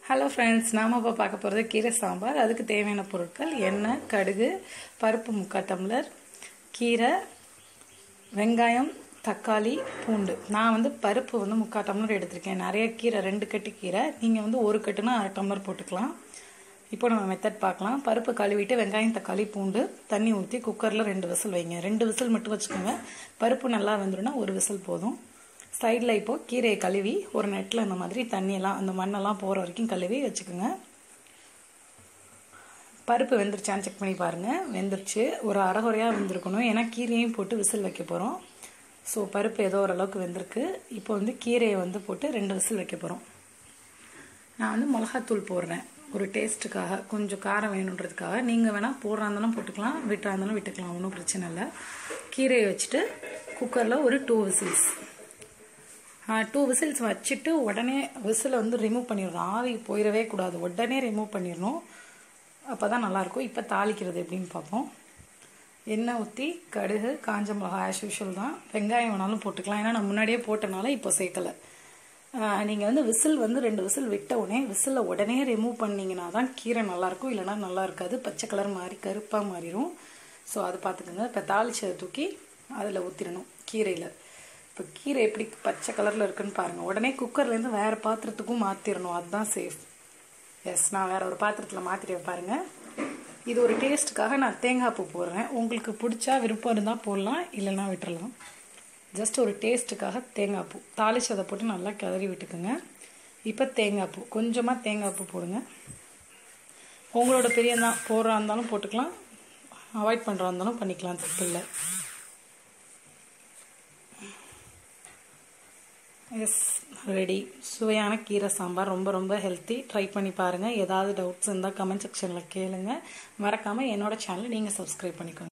hello friends நாம் இப்போ பார்க்க போகிறது கீரை சாம்பார் அதுக்கு தேவையான பொருட்கள் எண்ணெய் கடுகு பருப்பு முக்கால் டம்ளர் கீரை வெங்காயம் தக்காளி பூண்டு நான் வந்து பருப்பு வந்து முக்கால் டம்ளர் எடுத்திருக்கேன் நிறைய கீரை ரெண்டு கட்டு கீரை நீங்கள் வந்து ஒரு கட்டுனா அரை டம்ளர் போட்டுக்கலாம் இப்போ நம்ம மெத்தட் பார்க்கலாம் பருப்பு கழுவிட்டு வெங்காயம் தக்காளி பூண்டு தண்ணி ஊற்றி குக்கரில் ரெண்டு விசில் வைங்க ரெண்டு விசில் மட்டும் வச்சுக்கோங்க பருப்பு நல்லா வெந்துடும்னா ஒரு விசில் போதும் சைடில் இப்போது கீரையை கழுவி ஒரு நெட்டில் இந்த மாதிரி தண்ணியெல்லாம் அந்த மண்ணெல்லாம் போகிற வரைக்கும் கழுவி வச்சுக்கோங்க பருப்பு வெந்துருச்சான்னு செக் பண்ணி பாருங்கள் வெந்துருச்சு ஒரு அரைகுறையாக வெந்திருக்கணும் ஏன்னா கீரையும் போட்டு விசில் வைக்க போகிறோம் ஸோ பருப்பு ஏதோ ஓரளவுக்கு வெந்திருக்கு இப்போ வந்து கீரையை வந்து போட்டு ரெண்டு விசில் வைக்க போகிறோம் நான் வந்து மிளகாத்தூள் போடுறேன் ஒரு டேஸ்ட்டுக்காக கொஞ்சம் காரம் வேணுன்றதுக்காக நீங்கள் வேணால் போடுறா இருந்தாலும் போட்டுக்கலாம் விட்டுறா இருந்தாலும் விட்டுக்கலாம் ஒன்றும் பிரச்சனை இல்லை கீரையை வச்சுட்டு குக்கரில் ஒரு டூ விசில்ஸ் டூ விசில்ஸ் வச்சுட்டு உடனே விசிலை வந்து ரிமூவ் பண்ணிடணும் ஆவி போயிடவே கூடாது உடனே ரிமூவ் பண்ணிடணும் அப்போ தான் நல்லாயிருக்கும் இப்போ தாளிக்கிறது எப்படின்னு பார்ப்போம் எண்ணெய் ஊற்றி கடுகு காஞ்ச மிளகா ஆஸ் யூஷுவல் தான் வெங்காயம் வேணாலும் போட்டுக்கலாம் ஏன்னா நான் முன்னாடியே போட்டனால இப்போ சேர்க்கலை நீங்கள் வந்து விசில் வந்து ரெண்டு விசில் விட்ட உடனே விசிலில் உடனே ரிமூவ் பண்ணிங்கன்னா தான் கீரை நல்லாயிருக்கும் இல்லைனா நல்லா இருக்காது பச்சை கலர் மாறி கருப்பாக மாறிடும் ஸோ அதை பார்த்துக்கோங்க இப்போ தாளிச்சதை தூக்கி அதில் ஊற்றிடணும் கீரையில் இப்போ கீரை எப்படி பச்சை கலரில் இருக்குன்னு பாருங்கள் உடனே குக்கர்லேருந்து வேறு பாத்திரத்துக்கும் மாற்றிடணும் அதுதான் சேஃப் எஸ் நான் வேறு ஒரு பாத்திரத்தில் மாற்றிட்டேன் பாருங்கள் இது ஒரு டேஸ்ட்டுக்காக நான் தேங்காய் பூ போடுறேன் உங்களுக்கு பிடிச்சா விருப்பம் இருந்தால் போடலாம் இல்லைன்னா விட்டுறலாம் ஜஸ்ட் ஒரு டேஸ்ட்டுக்காக தேங்காய் பூ தாளிச்சதை போட்டு நல்லா கிளறி விட்டுக்குங்க இப்போ தேங்காய் பூ கொஞ்சமாக தேங்காய் பூ போடுங்க உங்களோட பெரிய தான் போடுறா இருந்தாலும் போட்டுக்கலாம் அவாய்ட் பண்ணுறா இருந்தாலும் பண்ணிக்கலாம் தப்பு இல்லை எஸ் ரெடி சுவையான கீரை சாம்பார் ரொம்ப ரொம்ப ஹெல்த்தி ட்ரை பண்ணி பாருங்கள் ஏதாவது டவுட்ஸ் இருந்தால் கமெண்ட் செக்ஷனில் கேளுங்க மறக்காமல் என்னோட சேனலை நீங்கள் சப்ஸ்கிரைப் பண்ணிக்கோங்க